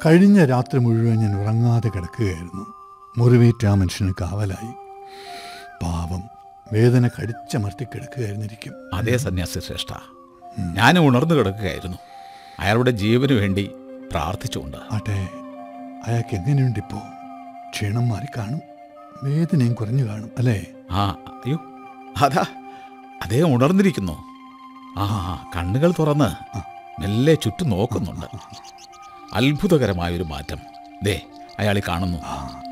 കഴിഞ്ഞ രാത്രി മുഴുവൻ ഞാൻ ഉറങ്ങാതെ കിടക്കുകയായിരുന്നു മുറിവേറ്റ ആ മനുഷ്യന് കാവലായി പാവം വേദന കടിച്ചമർത്തി കിടക്കുകയായിരുന്നിരിക്കും അതേ സന്യാസി ശ്രേഷ്ഠ ഞാനും ഉണർന്നു കിടക്കുകയായിരുന്നു അയാളുടെ ജീവന് വേണ്ടി പ്രാർത്ഥിച്ചുകൊണ്ട് ആട്ടെ അയാൾക്ക് എങ്ങനെയുണ്ടിപ്പോ ക്ഷീണം മാറി കാണും വേദനയും കുറഞ്ഞു കാണും അല്ലേ ആ അയ്യോ അതാ അദ്ദേഹം ഉണർന്നിരിക്കുന്നു ആ കണ്ണുകൾ തുറന്ന് മെല്ലെ ചുറ്റും നോക്കുന്നുണ്ട് അത്ഭുതകരമായൊരു മാറ്റം ദേ അയാളെ കാണുന്നു